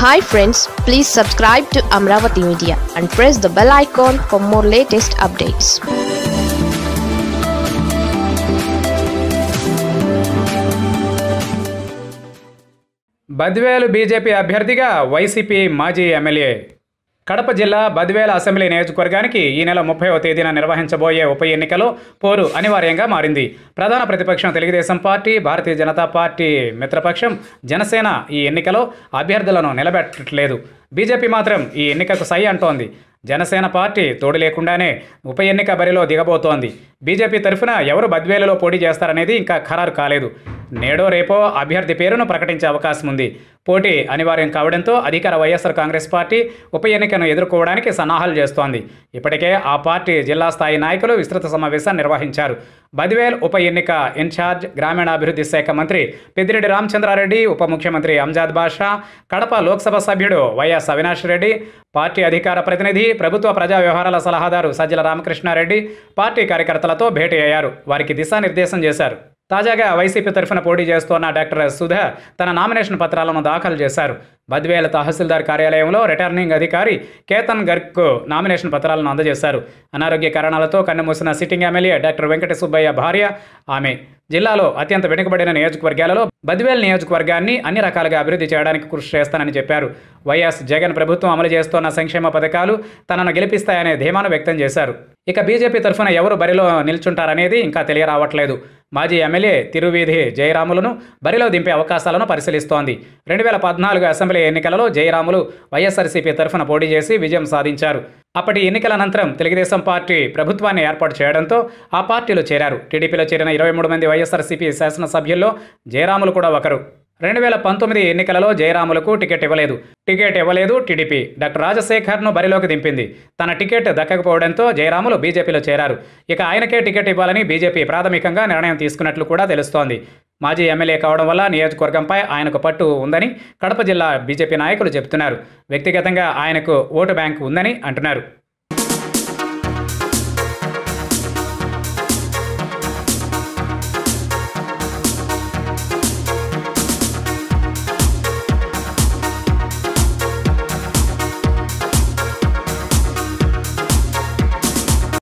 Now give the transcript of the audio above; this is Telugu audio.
hi friends please subscribe to Amaravati media and press the bell icon for more latest updates Badvel BJP అభ్యర్థిగా వైసీపీ మాజీ ఎమ్మెల్యే కడప జిల్లా బద్వేల అసెంబ్లీ నియోజకవర్గానికి ఈ నెల ముప్పైవ తేదీన నిర్వహించబోయే ఉప ఎన్నికలో పోరు అనివార్యంగా మారింది ప్రధాన ప్రతిపక్షం తెలుగుదేశం పార్టీ భారతీయ జనతా పార్టీ మిత్రపక్షం జనసేన ఈ ఎన్నికలో అభ్యర్థులను నిలబెట్టట్లేదు బీజేపీ మాత్రం ఈ ఎన్నికకు సై అంటోంది జనసేన పార్టీ తోడు లేకుండానే ఉప ఎన్నిక బరిలో దిగబోతోంది బీజేపీ తరఫున ఎవరు బద్వేలలో పోటీ చేస్తారనేది ఇంకా ఖరారు కాలేదు నేడో రేపో అభ్యర్థి పేరును ప్రకటించే అవకాశం ఉంది పోటీ అనివార్యం కావడంతో అధికార వైఎస్ఆర్ కాంగ్రెస్ పార్టీ ఉప ఎన్నికను ఎదుర్కోవడానికి సన్నాహాలు చేస్తోంది ఇప్పటికే ఆ పార్టీ జిల్లా స్థాయి నాయకులు విస్తృత సమావేశం నిర్వహించారు బద్వేల్ ఉప ఎన్నిక ఇన్ఛార్జ్ గ్రామీణాభివృద్ధి శాఖ మంత్రి పెద్దిరెడ్డి రామచంద్రారెడ్డి ఉప ముఖ్యమంత్రి అంజాద్ బాషా కడప లోక్సభ సభ్యుడు వైఎస్ అవినాష్ రెడ్డి పార్టీ అధికార ప్రతినిధి ప్రభుత్వ ప్రజా వ్యవహారాల సలహాదారు సజ్జల రామకృష్ణారెడ్డి పార్టీ కార్యకర్తలతో భేటీ అయ్యారు వారికి దిశానిర్దేశం చేశారు తాజాగా వైసీపీ తరఫున పోటీ చేస్తోన్న డాక్టర్ సుధా తన నామినేషన్ పత్రాలను దాఖలు చేశారు బద్వేల తహసీల్దార్ కార్యాలయంలో రిటర్నింగ్ అధికారి కేతన్ గర్గ్కు నామినేషన్ పత్రాలను అందజేశారు అనారోగ్య కారణాలతో కన్నుమూసిన sitting MLA doctor Venkata Subbaiah భార్య ఆమె జిల్లాలో అత్యంత వెనుకబడిన నియోజకవర్గాలలో బద్వేల్ నియోజకవర్గాన్ని అన్ని రకాలుగా అభివృద్ధి చేయడానికి కృషి చేస్తానని చెప్పారు వైఎస్ జగన్ ప్రభుత్వం అమలు చేస్తోన్న సంక్షేమ పథకాలు తనను గెలిపిస్తాయనే ధీమాను వ్యక్తం చేశారు ఇక బీజేపీ తరఫున ఎవరు బరిలో నిల్చుంటారనేది ఇంకా తెలియరావట్లేదు మాజీ ఎమ్మెల్యే తిరువీధి జయరాములను బరిలో దింపే అవకాశాలను పరిశీలిస్తోంది రెండు వేల పద్నాలుగు అసెంబ్లీ ఎన్నికలలో జయరాములు వైఎస్ఆర్సీపీ తరఫున పోటీ చేసి విజయం సాధించారు అప్పటి ఎన్నికల అనంతరం తెలుగుదేశం పార్టీ ప్రభుత్వాన్ని ఏర్పాటు చేయడంతో ఆ పార్టీలో చేరారు టీడీపీలో చేరిన ఇరవై మూడు మంది వైఎస్ఆర్సీపీ శాసనసభ్యుల్లో జయరాములు కూడా ఒకరు రెండు వేల పంతొమ్మిది ఎన్నికలలో జయరాములకు టికెట్ ఇవ్వలేదు టికెట్ ఇవ్వలేదు టీడీపీ డాక్టర్ రాజశేఖర్ను బరిలోకి దింపింది తన టికెట్ దక్కకపోవడంతో జయరాములు బీజేపీలో చేరారు ఇక ఆయనకే టికెట్ ఇవ్వాలని బీజేపీ ప్రాథమికంగా నిర్ణయం తీసుకున్నట్లు కూడా తెలుస్తోంది మాజీ ఎమ్మెల్యే కావడం వల్ల నియోజకవర్గంపై ఆయనకు పట్టు ఉందని కడప జిల్లా బీజేపీ నాయకులు చెబుతున్నారు వ్యక్తిగతంగా ఆయనకు ఓటు బ్యాంక్ ఉందని అంటున్నారు